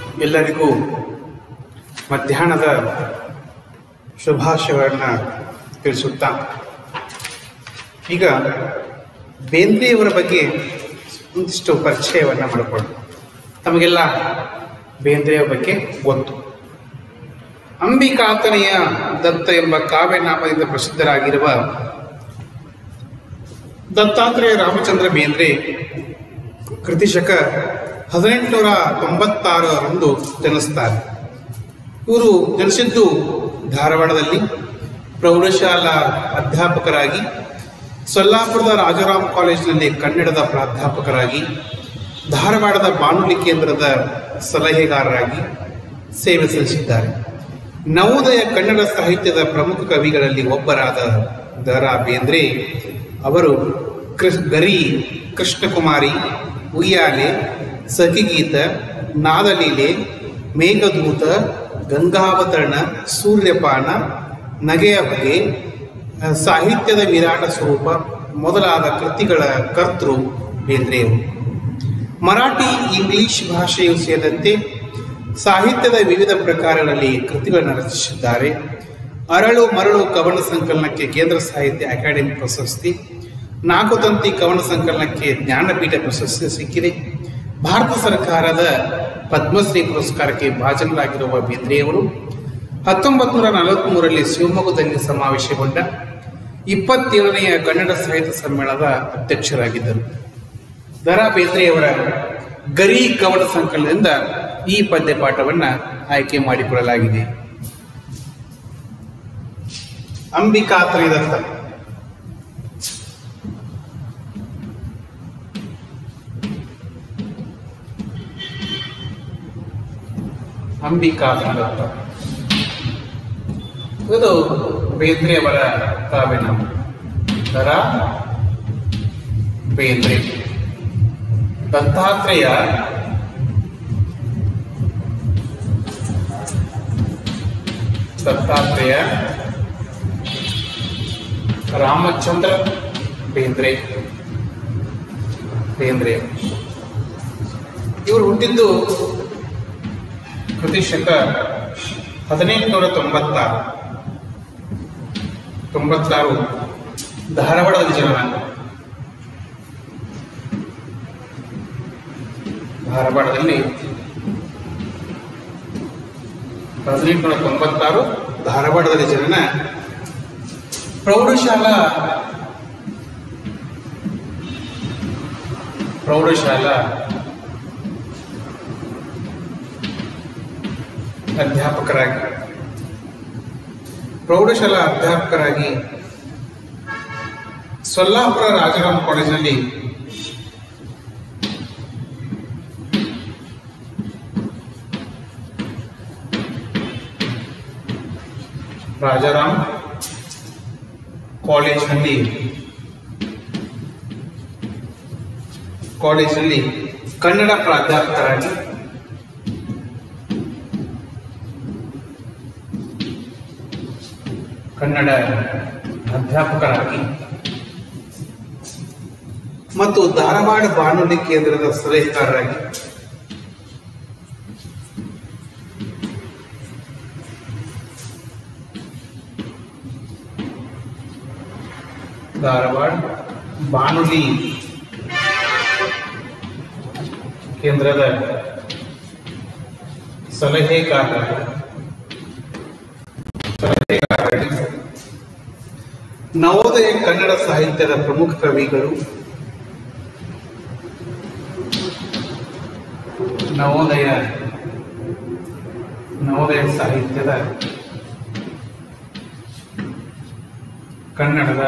ಎಲ್ಲರಿಗೂ ಮಧ್ಯಾಹ್ನದ ಶುಭಾಶಯಗಳನ್ನು ತಿಳಿಸುತ್ತಾ ಈಗ ಬೇಂದ್ರೆಯವರ ಬಗ್ಗೆ ಒಂದಿಷ್ಟು ಪರಿಚಯವನ್ನು ಮಾಡಿಕೊಂಡು ತಮಗೆಲ್ಲ ಬೇಂದ್ರೆಯ ಬಗ್ಗೆ ಗೊತ್ತು ಅಂಬಿಕಾತನೆಯ ದತ್ತ ಎಂಬ ಕಾವ್ಯನಾಮದಿಂದ ಪ್ರಸಿದ್ಧರಾಗಿರುವ ದತ್ತಾತ್ರೇಯ ರಾಮಚಂದ್ರ ಬೇಂದ್ರೆ ಕೃತಿಶಕ ಹದಿನೆಂಟುನೂರ ತೊಂಬತ್ತಾರರಂದು ಜನಿಸ್ತಾರೆ ಇವರು ಜನಿಸಿದ್ದು ಧಾರವಾಡದಲ್ಲಿ ಪ್ರೌಢಶಾಲಾ ಅಧ್ಯಾಪಕರಾಗಿ ಸೊಲ್ಲಾಪುರದ ರಾಜಾರಾಮ್ ಕಾಲೇಜಿನಲ್ಲಿ ಕನ್ನಡದ ಪ್ರಾಧ್ಯಾಪಕರಾಗಿ ಧಾರವಾಡದ ಬಾನುಲಿ ಕೇಂದ್ರದ ಸಲಹೆಗಾರರಾಗಿ ಸೇವೆ ಸಲ್ಲಿಸಿದ್ದಾರೆ ನವೋದಯ ಕನ್ನಡ ಸಾಹಿತ್ಯದ ಪ್ರಮುಖ ಕವಿಗಳಲ್ಲಿ ಒಬ್ಬರಾದ ದ ರಾ ಬೇಂದ್ರೆ ಅವರು ಕೃಷ್ ಗರಿ ಕೃಷ್ಣಕುಮಾರಿ ಉಯ್ಯಾಲೆ ಸಖಿಗೀತ ನಾದಲೀಲೆ ಮೇಘದೂತ ಗಂಗಾವತರಣ ಸೂರ್ಯಪಾನ ನಗೆಯ ಬಗೆ ಅಹ್, ಸಾಹಿತ್ಯದ ವಿರಾಟ ಸ್ವರೂಪ ಮೊದಲಾದ ಕೃತಿಗಳ ಕರ್ತೃ ಬೇಂದ್ರೆಯವರು ಮರಾಠಿ ಇಂಗ್ಲಿಷ್ ಭಾಷೆಯು ಸೇರಿದಂತೆ ಸಾಹಿತ್ಯದ ವಿವಿಧ ಪ್ರಕಾರಗಳಲ್ಲಿ ಕೃತಿಗಳನ್ನು ರಚಿಸಿದ್ದಾರೆ ಅರಳು ಮರಳು ಕವನ ಸಂಕಲನಕ್ಕೆ ಕೇಂದ್ರ ಸಾಹಿತ್ಯ ಅಕಾಡೆಮಿ ಪ್ರಶಸ್ತಿ ನಾಲ್ಕು ತಂತಿ ಕವನ ಸಂಕಲನಕ್ಕೆ ಜ್ಞಾನಪೀಠ ಪ್ರಶಸ್ತಿ ಸಿಕ್ಕಿದೆ ಭಾರತ ಸರ್ಕಾರದ ಪದ್ಮಶ್ರೀ ಪುರಸ್ಕಾರಕ್ಕೆ ಭಾಜನರಾಗಿರುವ ಬೇಂದ್ರೆಯವರು ಹತ್ತೊಂಬತ್ತು ನೂರ ನಲವತ್ತ್ಮೂರರಲ್ಲಿ ಶಿವಮೊಗ್ಗದಲ್ಲಿ ಸಮಾವೇಶಗೊಂಡ ಇಪ್ಪತ್ತೇಳನೆಯ ಕನ್ನಡ ಸಾಹಿತ್ಯ ಸಮ್ಮೇಳನದ ಅಧ್ಯಕ್ಷರಾಗಿದ್ದರು ದರಾ ಬೇಂದ್ರೆಯವರ ಗರಿ ಕವನ ಸಂಕಲನದಿಂದ ಈ ಪದ್ಯಪಾಠವನ್ನ ಆಯ್ಕೆ ಮಾಡಿಕೊಳ್ಳಲಾಗಿದೆ ಅಂಬಿಕಾತ್ರಿ ದತ್ತ ಅಂಬಿಕಾತ್ರಿ ದತ್ತ ಇದು ಬೇಂದ್ರೆಯವರ ಕಾವ್ಯನಾಮ ದರಾ ಬೇಂದ್ರೆ ದತ್ತಾತ್ರೇಯ ದತ್ತಾತ್ರೇಯ ರಾಮಚಂದ್ರ ಬೇಂದ್ರೆ ಬೇಂದ್ರೆ ಇವರು ಹುಟ್ಟಿದ್ದು ಕೃತಿಶಕ ಹದಿನೆಂಟುನೂರ ತೊಂಬತ್ತಾರು ತೊಂಬತ್ತಾರು ಧಾರವಾಡದಲ್ಲಿ ಜನನ ಧಾರವಾಡದಲ್ಲಿ ಹದಿನೆಂಟುನೂರ ತೊಂಬತ್ತಾರು ಧಾರವಾಡದಲ್ಲಿ ಜನನ ಪ್ರೌಢಶಾಲಾ ಪ್ರೌಢಶಾಲಾ ಅಧ್ಯಾಪಕರಾಗಿ ಪ್ರೌಢಶಾಲಾ ಅಧ್ಯಾಪಕರಾಗಿ ಸೊಲ್ಲಾಪುರ ರಾಜಾರಾಮ್ ಕಾಲೇಜಿನಲ್ಲಿ ರಾಜಾರಾಮ್ ಕಾಲೇಜಿನಲ್ಲಿ ಕಾಲೇಜಿನಲ್ಲಿ ಕನ್ನಡ ಪ್ರಾಧ್ಯಾಪಕರಾಗಿ ಕನ್ನಡ ಅಧ್ಯಾಪಕರಾಗಿ ಮತ್ತು ಧಾರವಾಡ ಬಾನುಲಿ ಕೇಂದ್ರದ ಸಲಹೆಗಾರರಾಗಿ ಧಾರವಾಡ ಬಾನುಲಿ ಕೇಂದ್ರದ ಸಲಹೆಗಾರರಾಗಿ ಸಲಹೆಗಾರರಾಗಿ ನವೋದಯ ಕನ್ನಡ ಸಾಹಿತ್ಯದ ಪ್ರಮುಖ ಕವಿಗಳು ನವೋದಯ ನವೋದಯ ಸಾಹಿತ್ಯದ ಕನ್ನಡದ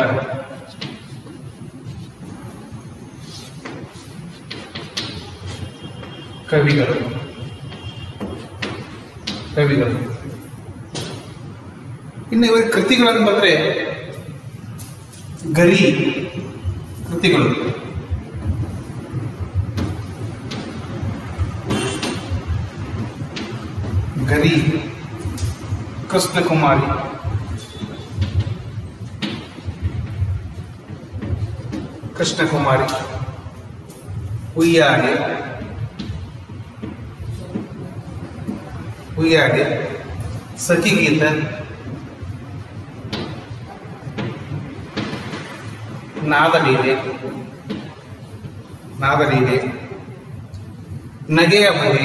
ಕವಿಗಳು ಕವಿಗಳು ಇನ್ನು ಇವರ ಕೃತಿಗಳನ್ನು ಬಂದ್ರೆ ಗರಿ ಕೃತಿಗಳು ಗರಿ ಕೃಷ್ಣಕುಮಾರಿ ಕೃಷ್ಣಕುಮಾರಿ ಉಯ್ಯಾಲೆ ಹುಯ್ಯಾಡಿ ಸಖಿಗೀತ ನಾದಲೀಲೆ ನಾದಲೀಲೆ ನಗೆಯ ಬಗೆ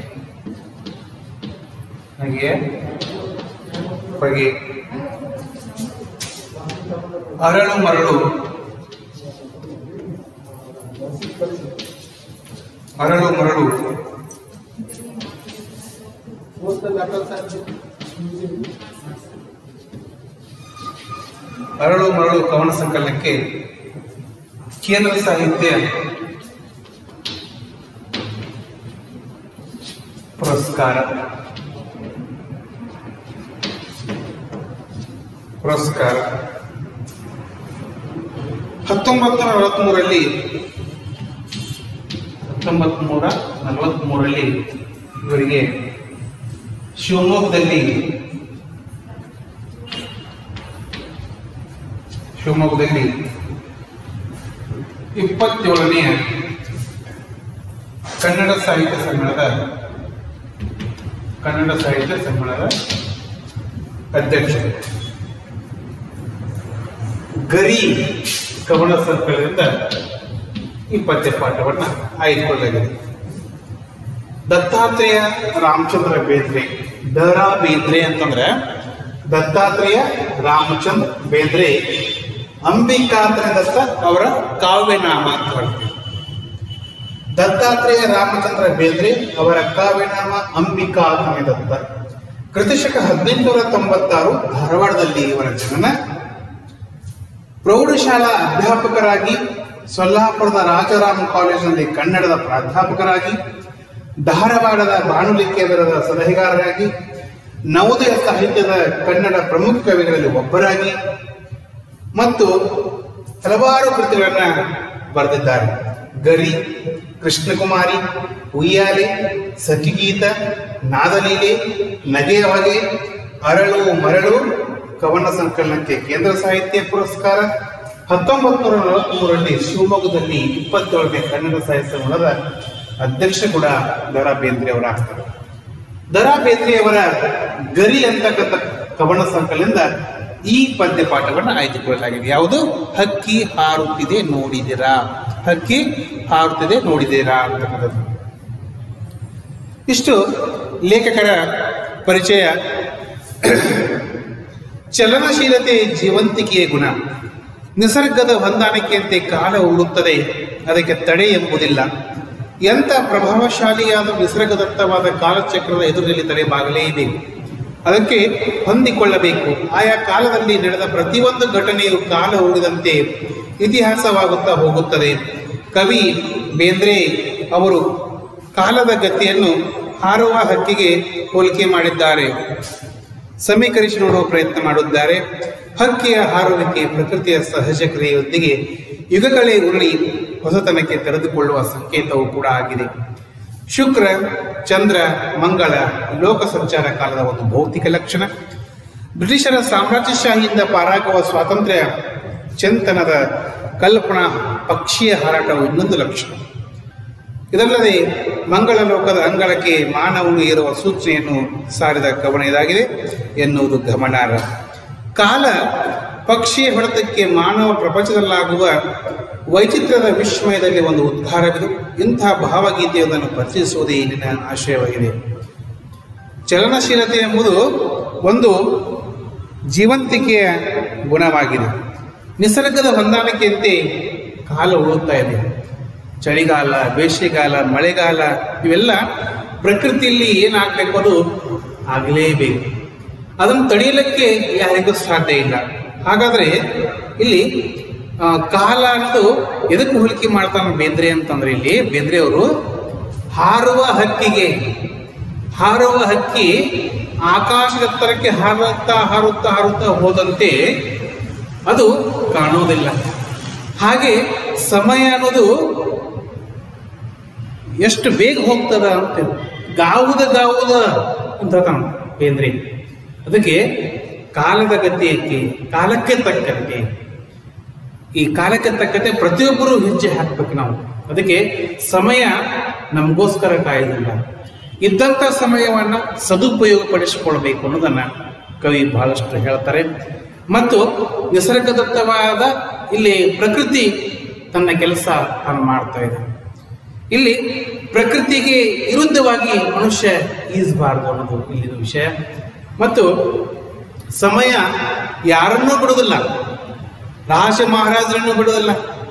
ನಗೆಯ ಬಗೆ ಅರಳು ಮರಳು ಅರಳು ಮರಳು ಅರಳು ಮರಳು ಕವನ ಸಂಕಲನಕ್ಕೆ ಕೇಂದ್ರ ಸಾಹಿತ್ಯ ಪುರಸ್ಕಾರ ಪುರಸ್ಕಾರ ಹತ್ತೊಂಬತ್ತು ನೂರ ನಲವತ್ಮೂರಲ್ಲಿ ಹತ್ತೊಂಬತ್ತು ನೂರ ನಲವತ್ಮೂರಲ್ಲಿ ಇವರಿಗೆ ಶಿವಮೊಗ್ಗದಲ್ಲಿ ಶಿವಮೊಗ್ಗದಲ್ಲಿ ಇಪ್ಪತ್ತೇಳನೆಯ ಕನ್ನಡ ಸಾಹಿತ್ಯ ಸಮ್ಮೇಳನದ ಕನ್ನಡ ಸಾಹಿತ್ಯ ಸಮ್ಮೇಳನದ ಅಧ್ಯಕ್ಷರು ಗರಿ ಕವನ ಸಂಕಲನದಿಂದ ಈ ಪದ್ಯ ಪಾಠವನ್ನು ಆಯ್ದುಕೊಳ್ಳಲಾಗಿದೆ ದತ್ತಾತ್ರೇಯ ರಾಮಚಂದ್ರ ಬೇಂದ್ರೆ ದರಾ ಬೇಂದ್ರೆ ಅಂತಂದ್ರೆ ದತ್ತಾತ್ರೇಯ ರಾಮಚಂದ್ರ ಬೇಂದ್ರೆ ಅಂಬಿಕಾತ್ರ ದತ್ತ ಅವರ ಕಾವ್ಯನಾಮ ಅಂತ ಹೇಳ್ತೀವಿ ದತ್ತಾತ್ರೇಯ ರಾಮಚಂದ್ರ ಬೇಂದ್ರೆ ಅವರ ಕಾವ್ಯನಾಮ ಅಂಬಿಕಾತ್ಮಯ ದತ್ತ ಕೃತಿಶಕ ಹದಿನೆಂಟುನೂರ ತೊಂಬತ್ತಾರು ಧಾರವಾಡದಲ್ಲಿ ಇವರ ಜನನ ಪ್ರೌಢಶಾಲಾ ಅಧ್ಯಾಪಕರಾಗಿ ಸೊಲ್ಲಾಪುರದ ರಾಜಾರಾಮ್ ಕಾಲೇಜಿನಲ್ಲಿ ಕನ್ನಡದ ಪ್ರಾಧ್ಯಾಪಕರಾಗಿ ಧಾರವಾಡದ ಬಾನುಲಿ ಕೇಂದ್ರದ ಸಲಹೆಗಾರರಾಗಿ ನವೋದಯ ಸಾಹಿತ್ಯದ ಕನ್ನಡ ಪ್ರಮುಖ ಕವಿಗಳಲ್ಲಿ ಒಬ್ಬರಾಗಿ ಮತ್ತು ಹಲವಾರು ಕೃತಿಗಳನ್ನ ಬರೆದಿದ್ದಾರೆ ಗರಿ ಕೃಷ್ಣಕುಮಾರಿ ಉಯ್ಯಾಲೆ ಸಖಿಗೀತ ನಾದಲೀಲೆ ನಗೆಯ ಹೊಗೆ ಅರಳು ಮರಳು ಕವನ ಸಂಕಲನಕ್ಕೆ ಕೇಂದ್ರ ಸಾಹಿತ್ಯ ಪುರಸ್ಕಾರ ಹತ್ತೊಂಬತ್ತು ನೂರ ನಲವತ್ಮೂರರಲ್ಲಿ ಶಿವಮೊಗ್ಗದಲ್ಲಿ ಇಪ್ಪತ್ತೇಳನೇ ಕನ್ನಡ ಸಾಹಿತ್ಯ ಸಮ್ಮೇಳನದ ಅಧ್ಯಕ್ಷ ಕೂಡ ದರಾ ಬೇಂದ್ರೆ ಅವರಾಗ್ತಾರೆ ದರಾ ಬೇಂದ್ರೆಯವರ ಗರಿ ಅಂತಕ್ಕಂಥ ಕವನ ಸಂಕಲನದಿಂದ ಈ ಪದ್ಯ ಪಾಠವನ್ನು ಆಯ್ದುಕೊಳ್ಳಲಾಗಿದೆ ಯಾವುದು ಹಕ್ಕಿ ಹಾರುತ್ತಿದೆ ನೋಡಿದಿರಾ ಹಕ್ಕಿ ಹಾರುತ್ತಿದೆ ನೋಡಿದಿರಾ ಅಂತಕ್ಕಂಥದ್ದು ಇಷ್ಟು ಲೇಖಕರ ಪರಿಚಯ ಚಲನಶೀಲತೆ ಜೀವಂತಿಕೆಯ ಗುಣ ನಿಸರ್ಗದ ಹೊಂದಾಣಿಕೆಯಂತೆ ಕಾಲ ಉಳುತ್ತದೆ ಅದಕ್ಕೆ ತಡೆ ಎಂಬುದಿಲ್ಲ ಎಂಥ ಪ್ರಭಾವಶಾಲಿಯಾದ ನಿಸರ್ಗದತ್ತವಾದ ಕಾಲಚಕ್ರದ ಎದುರಿನಲ್ಲಿ ತಲೆಬಾಗಲೇಬೇಕು ಅದಕ್ಕೆ ಹೊಂದಿಕೊಳ್ಳಬೇಕು ಆಯಾ ಕಾಲದಲ್ಲಿ ನಡೆದ ಪ್ರತಿಯೊಂದು ಘಟನೆಯು ಕಾಲ ಉಳಿದಂತೆ ಇತಿಹಾಸವಾಗುತ್ತಾ ಹೋಗುತ್ತದೆ ಕವಿ ಬೇಂದ್ರೆ ಅವರು ಕಾಲದ ಗತಿಯನ್ನು ಹಾರುವ ಹಕ್ಕಿಗೆ ಹೋಲಿಕೆ ಮಾಡಿದ್ದಾರೆ ಸಮೀಕರಿಸಿ ನೋಡುವ ಪ್ರಯತ್ನ ಮಾಡುತ್ತಾರೆ ಹಕ್ಕಿಯ ಹಾರುವಿಕೆ ಪ್ರಕೃತಿಯ ಸಹಜ ಕ್ರಿಯೆಯೊಂದಿಗೆ ಯುಗಗಳೇ ಉರುಳಿ ಹೊಸತನಕ್ಕೆ ತೆರೆದುಕೊಳ್ಳುವ ಸಂಕೇತವೂ ಕೂಡ ಆಗಿದೆ ಶುಕ್ರ ಚಂದ್ರ ಮಂಗಳ ಲೋಕ ಸಂಚಾರ ಕಾಲದ ಒಂದು ಭೌತಿಕ ಲಕ್ಷಣ ಬ್ರಿಟಿಷರ ಸಾಮ್ರಾಜ್ಯಶಾಹಿಯಿಂದ ಪಾರಾಗುವ ಸ್ವಾತಂತ್ರ್ಯ ಚಿಂತನದ ಕಲ್ಪನಾ ಪಕ್ಷಿಯ ಹಾರಾಟವು ಇನ್ನೊಂದು ಲಕ್ಷಣ ಇದಲ್ಲದೆ ಮಂಗಳ ಲೋಕದ ಅಂಗಳಕ್ಕೆ ಮಾನವನು ಏರುವ ಸೂಚನೆಯನ್ನು ಸಾರಿದ ಕವನ ಇದಾಗಿದೆ ಎನ್ನುವುದು ಗಮನಾರ್ಹ ಕಾಲ ಪಕ್ಷಿಯ ಹೊಡೆತಕ್ಕೆ ಮಾನವ ಪ್ರಪಂಚದಲ್ಲಾಗುವ ವೈಚಿತ್ರ್ಯದ ವಿಸ್ಮಯದಲ್ಲಿ ಒಂದು ಉದ್ಧಾರವಿದು ಇಂತಹ ಭಾವಗೀತೆಯೊಂದನ್ನು ಪರಿಚಯಿಸುವುದೇ ಇಲ್ಲಿನ ಆಶಯವಾಗಿದೆ ಚಲನಶೀಲತೆ ಎಂಬುದು ಒಂದು ಜೀವಂತಿಕೆಯ ಗುಣವಾಗಿದೆ ನಿಸರ್ಗದ ಹೊಂದಾಣಿಕೆಯಂತೆ ಕಾಲ ಉಳುತ್ತಾ ಇದೆ ಚಳಿಗಾಲ ಬೇಸಿಗೆಗಾಲ ಮಳೆಗಾಲ ಇವೆಲ್ಲ ಪ್ರಕೃತಿಯಲ್ಲಿ ಏನಾಗಬೇಕು ಅದು ಆಗಲೇಬೇಕು ಅದನ್ನು ತಡೆಯಲಿಕ್ಕೆ ಯಾರಿಗೂ ಸಾಧ್ಯ ಇಲ್ಲ ಹಾಗಾದರೆ ಇಲ್ಲಿ ಆ, ಕಾಲ ಅನ್ನೋದು ಎದಕ್ಕೆ ಹೋಲಿಕೆ ಮಾಡ್ತಾನೆ ಬೇಂದ್ರೆ ಅಂತಂದ್ರೆ ಇಲ್ಲಿ ಬೇಂದ್ರೆ ಅವರು ಹಾರುವ ಹಕ್ಕಿಗೆ ಹಾರುವ ಹಕ್ಕಿ ಆಕಾಶದ ಎತ್ತರಕ್ಕೆ ಹಾರುತ್ತಾ ಹಾರುತ್ತಾ ಹಾರುತ್ತಾ ಹೋದಂತೆ ಅದು ಕಾಣುವುದಿಲ್ಲ ಹಾಗೆ ಸಮಯ ಅನ್ನೋದು ಎಷ್ಟು ಬೇಗ ಹೋಗ್ತದ ಅಂತ ಗಾವುದ ಗಾವುದ ಅಂತ ತಾನು ಬೇಂದ್ರೆ ಅದಕ್ಕೆ ಕಾಲದ ಗತಿಯಕ್ಕೆ ಕಾಲಕ್ಕೆ ತಕ್ಕಂತೆ ಈ ಕಾಲಕ್ಕೆ ತಕ್ಕಂತೆ ಪ್ರತಿಯೊಬ್ಬರು ಹೆಜ್ಜೆ ಹಾಕ್ಬೇಕು ನಾವು ಅದಕ್ಕೆ ಸಮಯ ನಮಗೋಸ್ಕರ ಕಾಯೋದಿಲ್ಲ ಇದ್ದಂಥ ಸಮಯವನ್ನು ಸದುಪಯೋಗಪಡಿಸಿಕೊಳ್ಬೇಕು ಅನ್ನೋದನ್ನ ಕವಿ ಬಹಳಷ್ಟು ಹೇಳ್ತಾರೆ ಮತ್ತು ನಿಸರ್ಗದತ್ತವಾದ ಇಲ್ಲಿ ಪ್ರಕೃತಿ ತನ್ನ ಕೆಲಸ ತಾನು ಮಾಡ್ತಾ ಇದೆ ಇಲ್ಲಿ ಪ್ರಕೃತಿಗೆ ವಿರುದ್ಧವಾಗಿ ಮನುಷ್ಯ ಈಸಬಾರದು ಅನ್ನೋದು ಇಲ್ಲಿನ ವಿಷಯ ಮತ್ತು ಸಮಯ ಯಾರನ್ನೂ ಬಿಡುವುದಿಲ್ಲ ರಾಜ ಮಹಾರಾಜರನ್ನು ಬಿಡುವುದಿಲ್ಲ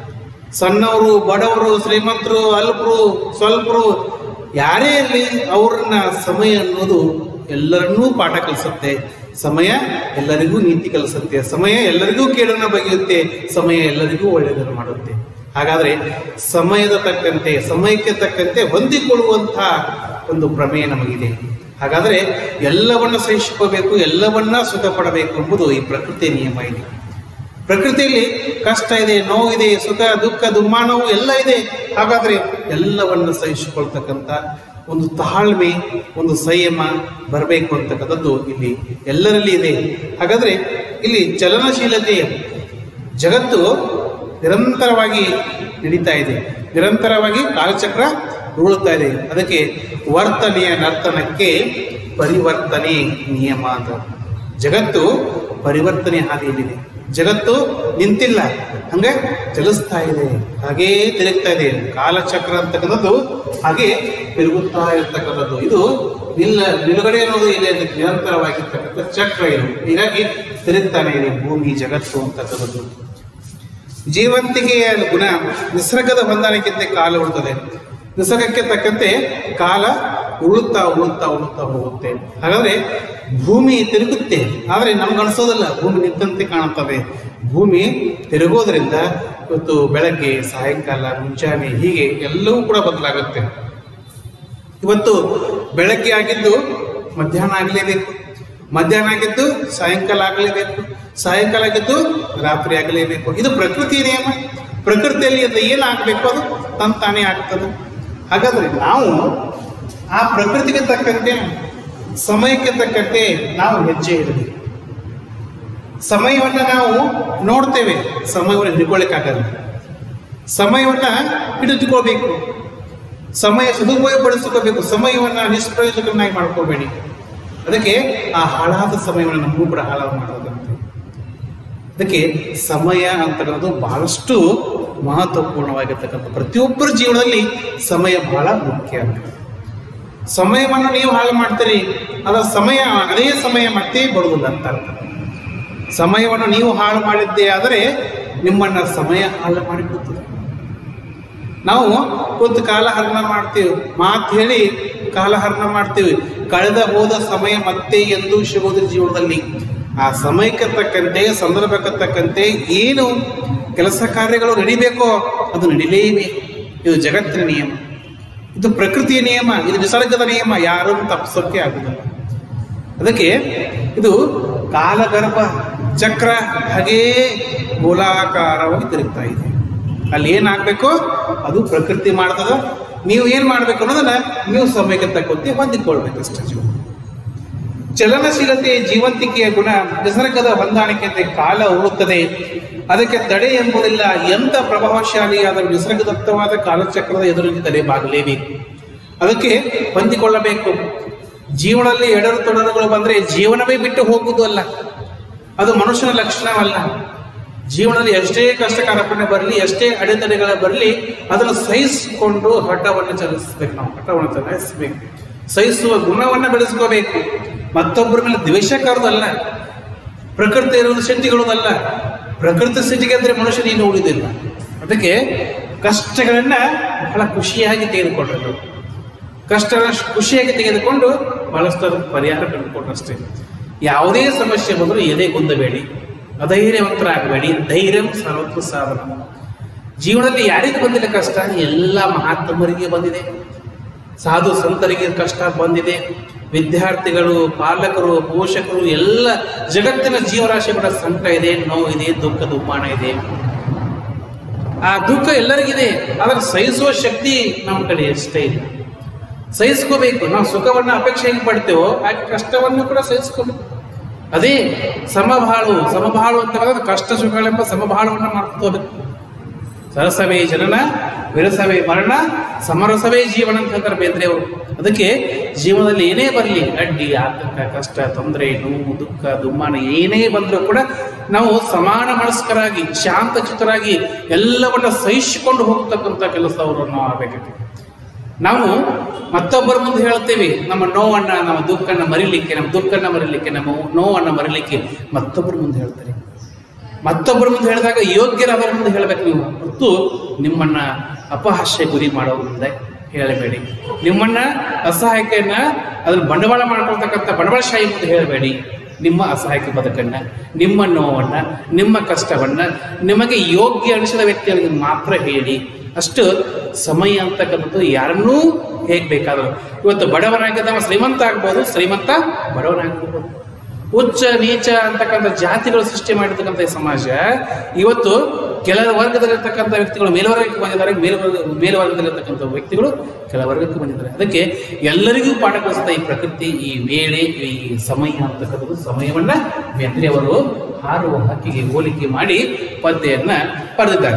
ಸಣ್ಣವರು ಬಡವರು ಶ್ರೀಮಂತರು ಅಲ್ಪರು ಸ್ವಲ್ಪರು ಯಾರೇ ಇರಲಿ ಅವ್ರನ್ನ ಸಮಯ ಅನ್ನೋದು ಎಲ್ಲರನ್ನೂ ಪಾಠ ಕಲಿಸುತ್ತೆ ಸಮಯ ಎಲ್ಲರಿಗೂ ನೀತಿ ಕಲಿಸುತ್ತೆ ಸಮಯ ಎಲ್ಲರಿಗೂ ಕೇಡನ್ನು ಬಗೆಯುತ್ತೆ ಸಮಯ ಎಲ್ಲರಿಗೂ ಒಳ್ಳೆಯದನ್ನು ಮಾಡುತ್ತೆ ಹಾಗಾದ್ರೆ ಸಮಯದ ತಕ್ಕಂತೆ ಸಮಯಕ್ಕೆ ತಕ್ಕಂತೆ ಹೊಂದಿಕೊಳ್ಳುವಂತಹ ಒಂದು ಪ್ರಮೇಯ ನಮಗಿದೆ ಹಾಗಾದ್ರೆ ಎಲ್ಲವನ್ನ ಸಹಿಸಿಕೋಬೇಕು ಎಲ್ಲವನ್ನ ಸುಖಪಡಬೇಕು ಎಂಬುದು ಈ ಪ್ರಕೃತಿಯ ನಿಯಮ ಇದೆ ಪ್ರಕೃತಿಯಲ್ಲಿ ಕಷ್ಟ ಇದೆ ನೋವಿದೆ ಸುಖ ದುಃಖ ದುಮ್ಮಾನವು ಎಲ್ಲ ಇದೆ ಹಾಗಾದ್ರೆ ಎಲ್ಲವನ್ನು ಸಹಿಸಿಕೊಳ್ತಕ್ಕಂಥ ಒಂದು ತಾಳ್ಮೆ ಒಂದು ಸಂಯಮ ಬರಬೇಕು ಅಂತಕ್ಕಂಥದ್ದು ಇಲ್ಲಿ ಎಲ್ಲರಲ್ಲಿ ಇದೆ ಹಾಗಾದ್ರೆ ಇಲ್ಲಿ ಚಲನಶೀಲತೆ ಜಗತ್ತು ನಿರಂತರವಾಗಿ ನಡೀತಾ ಇದೆ ನಿರಂತರವಾಗಿ ಕಾಲಚಕ್ರ ಉರುಳುತ್ತಾ ಇದೆ ಅದಕ್ಕೆ ವರ್ತನೆಯ ನರ್ತನಕ್ಕೆ ಪರಿವರ್ತನೆ ನಿಯಮ ಅಂತ ಜಗತ್ತು ಪರಿವರ್ತನೆ ಹಾದಿಯಲ್ಲಿದೆ ಜಗತ್ತು ನಿಂತಿಲ್ಲ ಹಂಗೆ ಚಲಿಸ್ತಾ ಇದೆ ಹಾಗೇ ತಿರುಗ್ತಾ ಇದೆ ಕಾಲಚಕ್ರ ಅಂತಕ್ಕಂಥದ್ದು ಹಾಗೆ ತಿರುಗುತ್ತಾ ಇರ್ತಕ್ಕಂಥದ್ದು ಇದು ನಿಲ್ಲ ನಿಲುಗಡೆ ಅನ್ನೋದು ಇದೆ ಅದಕ್ಕೆ ನಿರಂತರವಾಗಿರ್ತಕ್ಕಂಥ ಚಕ್ರ ಇದು ಹೀಗಾಗಿ ತಿರುಗ್ತಾನೆ ಇದೆ ಭೂಮಿ ಜಗತ್ತು ಅಂತಕ್ಕಂಥದ್ದು ಜೀವಂತಿಕೆಯ ಗುಣ ನಿಸರ್ಗದ ಹೊಂದಾಣಿಕೆಯಂತೆ ಕಾಲ ಉಳ್ತದೆ ನಿಸರ್ಗಕ್ಕೆ ತಕ್ಕಂತೆ ಕಾಲ ಉಳುತ್ತಾ ಉಳುತ್ತಾ ಉಳುತ್ತಾ ಹೋಗುತ್ತೆ ಹಾಗಾದ್ರೆ ಭೂಮಿ ತಿರುಗುತ್ತೆ ಆದರೆ ನಮ್ಗೆ ಅನಿಸೋದಿಲ್ಲ ಭೂಮಿ ನಿಂತಂತೆ ಕಾಣುತ್ತದೆ ಭೂಮಿ ತಿರುಗೋದ್ರಿಂದ ಇವತ್ತು ಬೆಳಗ್ಗೆ ಸಾಯಂಕಾಲ ಮುಂಜಾನೆ ಹೀಗೆ ಎಲ್ಲವೂ ಕೂಡ ಬದಲಾಗುತ್ತೆ ಇವತ್ತು ಬೆಳಗ್ಗೆ ಆಗಿದ್ದು ಮಧ್ಯಾಹ್ನ ಆಗಲೇಬೇಕು ಮಧ್ಯಾಹ್ನ ಆಗಿದ್ದು ಸಾಯಂಕಾಲ ಆಗಲೇಬೇಕು ಸಾಯಂಕಾಲ ಆಗಿದ್ದು ರಾತ್ರಿ ಆಗಲೇಬೇಕು ಇದು ಪ್ರಕೃತಿ ನಿಯಮ ಪ್ರಕೃತಿಯಲ್ಲಿ ಅದು ಏನಾಗಬೇಕು ಅದು ತನ್ ತಾನೇ ಆಗ್ತದೆ ಹಾಗಾದ್ರೆ ನಾವು ಆ ಪ್ರಕೃತಿಗೆ ತಕ್ಕಂತೆ ಸಮಯಕ್ಕೆ ತಕ್ಕಂತೆ ನಾವು ಹೆಜ್ಜೆ ಇಡಬೇಕು ಸಮಯವನ್ನ ನಾವು ನೋಡ್ತೇವೆ ಸಮಯವನ್ನು ಹಿಡ್ಕೊಳ್ಳಿಕ್ಕಾಗಲ್ಲ ಸಮಯವನ್ನ ಹಿಡಿದುಕೋಬೇಕು ಸಮಯ ಸದುಪಯೋಗಪಡಿಸಿಕೋಬೇಕು ಸಮಯವನ್ನ ನಿಷ್ಪ್ರಯೋಜಕನಾಗಿ ಮಾಡ್ಕೋಬೇಡಿ ಅದಕ್ಕೆ ಆ ಹಾಳಾದ ಸಮಯವನ್ನು ನಮಗೂ ಕೂಡ ಹಾಳಾಗಿ ಮಾಡೋದಂತೆ ಅದಕ್ಕೆ ಸಮಯ ಅಂತಕ್ಕಂಥದ್ದು ಬಹಳಷ್ಟು ಮಹತ್ವಪೂರ್ಣವಾಗಿರ್ತಕ್ಕಂಥ ಪ್ರತಿಯೊಬ್ಬರ ಜೀವನದಲ್ಲಿ ಸಮಯ ಬಹಳ ಮುಖ್ಯ ಅಂತ ಸಮಯವನ್ನು ನೀವು ಹಾಳು ಮಾಡ್ತೀರಿ ಅದರ ಸಮಯ ಅದೇ ಸಮಯ ಮತ್ತೆ ಬರುವುದಿಲ್ಲ ಅಂತ ಅರ್ಥ ಸಮಯವನ್ನು ನೀವು ಹಾಳು ಮಾಡಿದ್ದೇ ಆದರೆ ನಿಮ್ಮನ್ನ ಸಮಯ ಹಾಳು ಮಾಡಿಬಿಡುತ್ತದೆ ನಾವು ಕೂತು ಕಾಲಹರಣ ಮಾಡ್ತೀವಿ ಮಾತು ಹೇಳಿ ಕಾಲಹರಣ ಮಾಡ್ತೀವಿ ಕಳೆದ ಹೋದ ಸಮಯ ಮತ್ತೆ ಎಂದೂ ಸಿಗೋದ್ರ ಜೀವನದಲ್ಲಿ ಆ ಸಮಯಕ್ಕೆ ತಕ್ಕಂತೆ ಸಂದರ್ಭಕ್ಕೆ ತಕ್ಕಂತೆ ಏನು ಕೆಲಸ ಕಾರ್ಯಗಳು ನಡಿಬೇಕೋ ಅದು ನಡಿಲೇಬೇಕು ಇದು ಜಗತ್ತಿನ ನಿಯಮ ಇದು ಪ್ರಕೃತಿಯ ನಿಯಮ ಇದು ನಿಸರ್ಗದ ನಿಯಮ ಯಾರನ್ನು ತಪ್ಪಿಸೋಕೆ ಆಗುದಿಲ್ಲ ಅದಕ್ಕೆ ಇದು ಕಾಲಗರ್ಭ ಚಕ್ರ ಹಾಗೇ ಗೋಲಾಕಾರವಾಗಿ ತಿರುಗ್ತಾ ಇದೆ ಅಲ್ಲಿ ಏನಾಗಬೇಕು ಅದು ಪ್ರಕೃತಿ ಮಾಡ್ತದ ನೀವು ಏನು ಮಾಡಬೇಕು ಅನ್ನೋದನ್ನ ನೀವು ಸಮಯಕ್ಕೆ ತಕ್ಕಂತೆ ಹೊಂದಿಕೊಳ್ಬೇಕಷ್ಟೇ ಜೀವನ ಚಲನಶೀಲತೆ ಜೀವಂತಿಕೆಯ ಗುಣ ನಿಸರ್ಗದ ಹೊಂದಾಣಿಕೆಯಂತೆ ಕಾಲ ಉರುಳುತ್ತದೆ ಅದಕ್ಕೆ ತಡೆ ಎಂಬುದಿಲ್ಲ ಎಂಥ ಪ್ರಭಾವಶಾಲಿಯಾದ ನಿಸರ್ಗದತ್ತವಾದ ಕಾಲಚಕ್ರದ ಎದುರಿಗೆ ತಲೆಬಾಗಲೇಬೇಕು ಅದಕ್ಕೆ ಹೊಂದಿಕೊಳ್ಳಬೇಕು ಜೀವನದಲ್ಲಿ ಎಡರು ತೊಡರುಗಳು ಬಂದರೆ ಜೀವನವೇ ಬಿಟ್ಟು ಹೋಗುವುದು ಅಲ್ಲ ಅದು ಮನುಷ್ಯನ ಲಕ್ಷಣವಲ್ಲ ಜೀವನದಲ್ಲಿ ಎಷ್ಟೇ ಕಷ್ಟ ಕಾರ್ಪಣ್ಯ ಬರಲಿ ಎಷ್ಟೇ ಅಡೆತಡೆಗಳ ಬರಲಿ ಅದನ್ನು ಸಹಿಸಿಕೊಂಡು ಹಠವನ್ನು ಚಲಿಸಬೇಕು ನಾವು ಹಠವನ್ನು ಚಲಾಯಿಸಬೇಕು ಸಹಿಸುವ ಗುಣವನ್ನು ಬೆಳೆಸ್ಕೋಬೇಕು ಮತ್ತೊಬ್ಬರ ಮೇಲೆ ದ್ವೇಷ ಕಾರೋದಲ್ಲ ಪ್ರಕೃತಿ ಇರುವುದು ಸಿಟ್ಟಿಗಳದಲ್ಲ ಪ್ರಕೃತಿ ಸಿಟ್ಟಿಗೆ ಅಂದರೆ ಮನುಷ್ಯ ನೀನು ಉಳಿದಿಲ್ಲ ಅದಕ್ಕೆ ಕಷ್ಟಗಳನ್ನ ಬಹಳ ಖುಷಿಯಾಗಿ ತೆಗೆದುಕೊಂಡ್ರು ಕಷ್ಟ ಖುಷಿಯಾಗಿ ತೆಗೆದುಕೊಂಡು ಬಹಳಷ್ಟು ಅದಕ್ಕೆ ಪರಿಹಾರ ಕಂಡುಕೊಂಡಷ್ಟೇ ಯಾವುದೇ ಸಮಸ್ಯೆ ಬಂದರೂ ಎದೆ ಕುಂದಬೇಡಿ ಅಧೈರ್ಯವಂತರಾಗಬೇಡಿ ಧೈರ್ಯ ಸರ್ವತ್ರ ಸಾಧನ ಜೀವನದಲ್ಲಿ ಯಾರಿಗೆ ಬಂದಿಲ್ಲ ಕಷ್ಟ ಎಲ್ಲ ಮಹಾತ್ಮರಿಗೆ ಬಂದಿದೆ ಸಾಧು ಸಂತರಿಗೆ ಕಷ್ಟ ಬಂದಿದೆ ವಿದ್ಯಾರ್ಥಿಗಳು ಪಾಲಕರು ಪೋಷಕರು ಎಲ್ಲ ಜಗತ್ತಿನ ಜೀವರಾಶಿಗಳ ಸಂಕಟ ಇದೆ ನೋವಿದೆ ದುಃಖ ದುಮ್ಮಾನ ಇದೆ ಆ ದುಃಖ ಎಲ್ಲರಿಗಿದೆ ಆದರೆ ಸಹಿಸುವ ಶಕ್ತಿ ನಮ್ಮ ಕಡೆ ಎಷ್ಟೇ ಇಲ್ಲ ಸಹಿಸ್ಕೋಬೇಕು ನಾವು ಸುಖವನ್ನು ಅಪೇಕ್ಷೆ ಹೆಂಗೆ ಪಡ್ತೇವೋ ಹಾಗೆ ಕಷ್ಟವನ್ನು ಕೂಡ ಸಹಿಸ್ಕೋಬೇಕು ಅದೇ ಸಮಬಾಳು ಸಮಬಾಳು ಅಂತ ಹೇಳಿದ್ರೆ ಕಷ್ಟ ಸುಖಗಳೆಂಬ ಸಮಬಾಳವನ್ನು ಮಾಡ್ಕೋಬೇಕು ಸರಸವೇ ಜನನ ವಿರಸವೇ ಮರಣ ಸಮರಸವೇ ಜೀವನ ಅಂತ ಹೇಳ್ತಾರೆ ಬೇಂದ್ರೆಯವರು ಅದಕ್ಕೆ ಜೀವನದಲ್ಲಿ ಏನೇ ಬರಲಿ ಅಡ್ಡಿ ಆತಂಕ ಕಷ್ಟ ತೊಂದರೆ ನೋವು ದುಃಖ ದುಮ್ಮಾನ ಏನೇ ಬಂದರೂ ಕೂಡ ನಾವು ಸಮಾನ ಮನಸ್ಕರಾಗಿ ಶಾಂತಚಿತ್ತರಾಗಿ ಎಲ್ಲವನ್ನ ಸಹಿಸಿಕೊಂಡು ಹೋಗ್ತಕ್ಕಂಥ ಕೆಲಸವನ್ನು ನಾವು ಆಗಬೇಕಾಗ್ತದೆ ನಾವು ಮತ್ತೊಬ್ಬರ ಮುಂದೆ ಹೇಳ್ತೇವೆ ನಮ್ಮ ನೋವನ್ನ ನಮ್ಮ ದುಃಖನ ಮರಿಲಿಕ್ಕೆ ನಮ್ಮ ದುಃಖನ ಮರಿಲಿಕ್ಕೆ ನಮ್ಮ ನೋವನ್ನ ಮರಿಲಿಕ್ಕೆ ಮತ್ತೊಬ್ಬರ ಮುಂದೆ ಹೇಳ್ತಾರೆ ಮತ್ತೊಬ್ಬರ ಮುಂದೆ ಹೇಳಿದಾಗ ಯೋಗ್ಯರಾದವರ ಮುಂದೆ ಹೇಳಬೇಕು ನೀವು ಹೊರತು ನಿಮ್ಮನ್ನ ಅಪಹಾಸ್ಯ ಗುರಿ ಮಾಡೋ ಮುಂದೆ ಹೇಳಬೇಡಿ ನಿಮ್ಮನ್ನ ಅಸಹಾಯಕನ ಅದನ್ನ ಬಂಡವಾಳ ಮಾಡ್ಕೊಳ್ತಕ್ಕಂಥ ಬಂಡವಾಳಶಾಹಿ ಮುಂದೆ ಹೇಳಬೇಡಿ ನಿಮ್ಮ ಅಸಹಾಯಕ ಬದುಕನ್ನ ನಿಮ್ಮ ನೋವನ್ನ ನಿಮ್ಮ ಕಷ್ಟವನ್ನ ನಿಮಗೆ ಯೋಗ್ಯ ಅನಿಸಿದ ವ್ಯಕ್ತಿಗಳಿಗೆ ಮಾತ್ರ ಹೇಳಿ ಅಷ್ಟು ಸಮಯ ಅಂತಕ್ಕಂಥದ್ದು ಯಾರನ್ನೂ ಹೇಗ್ ಬೇಕಾದರೂ ಇವತ್ತು ಬಡವನಾಗಿದ್ದವ ಶ್ರೀಮಂತ ಆಗ್ಬೋದು ಶ್ರೀಮಂತ ಬಡವನಾಗ್ಬೋದು ಉಚ್ಚ ನೀಚ ಅಂತಕ್ಕಂಥ ಜಾತಿಗಳು ಸೃಷ್ಟಿ ಮಾಡಿರ್ತಕ್ಕಂಥ ಈ ಸಮಾಜ ಇವತ್ತು ಕೆಳ ವರ್ಗದಲ್ಲಿರ್ತಕ್ಕಂಥ ವ್ಯಕ್ತಿಗಳು ಮೇಲ್ವರ್ಗಕ್ಕೆ ಬಂದಿದ್ದಾರೆ ಮೇಲ್ವರ್ಗ ಮೇಲ್ವರ್ಗದಲ್ಲಿರ್ತಕ್ಕಂಥ ವ್ಯಕ್ತಿಗಳು ಕೆಳವರ್ಗಕ್ಕೆ ಬಂದಿದ್ದಾರೆ ಅದಕ್ಕೆ ಎಲ್ಲರಿಗೂ ಪಾಠ ಕಲಿಸಿದ ಈ ಪ್ರಕೃತಿ ಈ ವೇಳೆ ಈ ಸಮಯ ಅಂತಕ್ಕಂಥದ್ದು ಸಮಯವನ್ನ ಬೇಂದ್ರೆಯವರು ಹಾರುವ ಹಕ್ಕಿಗೆ ಹೋಲಿಕೆ ಮಾಡಿ ಪದ್ಯನ್ನ ಬರೆದಿದ್ದಾರೆ